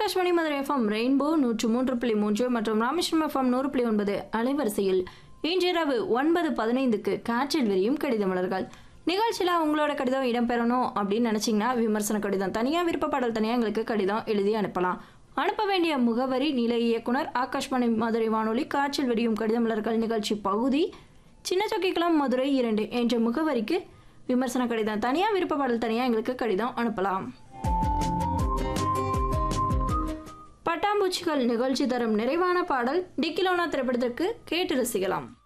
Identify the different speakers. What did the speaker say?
Speaker 1: Akashvani Madurai FM rainbow நூற்று மூன்று புள்ளி மூன்று மற்றும் ராமேஸ்வரம் எஃப்எம் நூறு புள்ளி ஒன்பது அலைவரிசையில் இன்றிரவு ஒன்பது பதினைந்துக்கு காற்றில் விரியும் கடித மலர்கள் நிகழ்ச்சியில் உங்களோட கடிதம் இடம்பெறணும் அப்படின்னு நினச்சிங்கன்னா விமர்சன கடிதம் தனியாக விருப்பப்பாடல் தனியாக எங்களுக்கு கடிதம் எழுதி அனுப்பலாம் அனுப்ப வேண்டிய முகவரி நிலை இயக்குனர் ஆகாஷ்வாணி மதுரை வானொலி காற்றில் விரியும் கடித மலர்கள் நிகழ்ச்சி பகுதி சின்ன சொக்கிக்குளம் மதுரை இரண்டு என்ற முகவரிக்கு விமர்சன கடிதம் தனியாக விருப்பப்பாடல் தனியாக எங்களுக்கு கடிதம் அனுப்பலாம் பட்டாம்பூச்சிகள் நிகழ்ச்சி தரும் நிறைவான பாடல் டிக்கிலோனா திரைப்படத்திற்கு கேட்டு ரசிக்கலாம்